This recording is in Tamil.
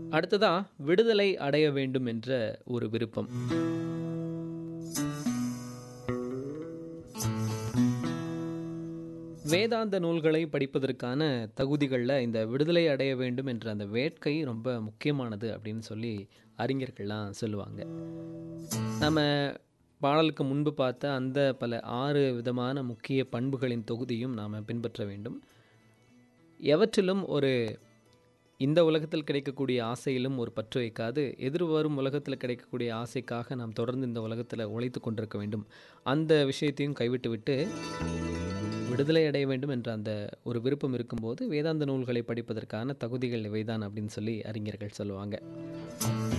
அடுத்ததா விடுதலை அடைய வேண்டும் என்ற ஒரு விருப்பம் வேதாந்த நூல்களை படிப்பதற்கான தகுதிகளில் இந்த விடுதலை அடைய வேண்டும் என்ற அந்த வேட்கை ரொம்ப முக்கியமானது அப்படின்னு சொல்லி அறிஞர்கள்லாம் சொல்லுவாங்க நம்ம பாடலுக்கு முன்பு பார்த்த அந்த பல ஆறு விதமான முக்கிய பண்புகளின் தொகுதியும் நாம் பின்பற்ற வேண்டும் எவற்றிலும் ஒரு இந்த உலகத்தில் கிடைக்கக்கூடிய ஆசையிலும் ஒரு பற்று வைக்காது எதிர்வரும் உலகத்தில் கிடைக்கக்கூடிய ஆசைக்காக நாம் தொடர்ந்து இந்த உலகத்தில் உழைத்து கொண்டிருக்க வேண்டும் அந்த விஷயத்தையும் கைவிட்டுவிட்டு விடுதலை அடைய வேண்டும் என்ற அந்த ஒரு விருப்பம் இருக்கும்போது வேதாந்த நூல்களை படிப்பதற்கான தகுதிகள் இவைதான் அப்படின்னு சொல்லி அறிஞர்கள் சொல்லுவாங்க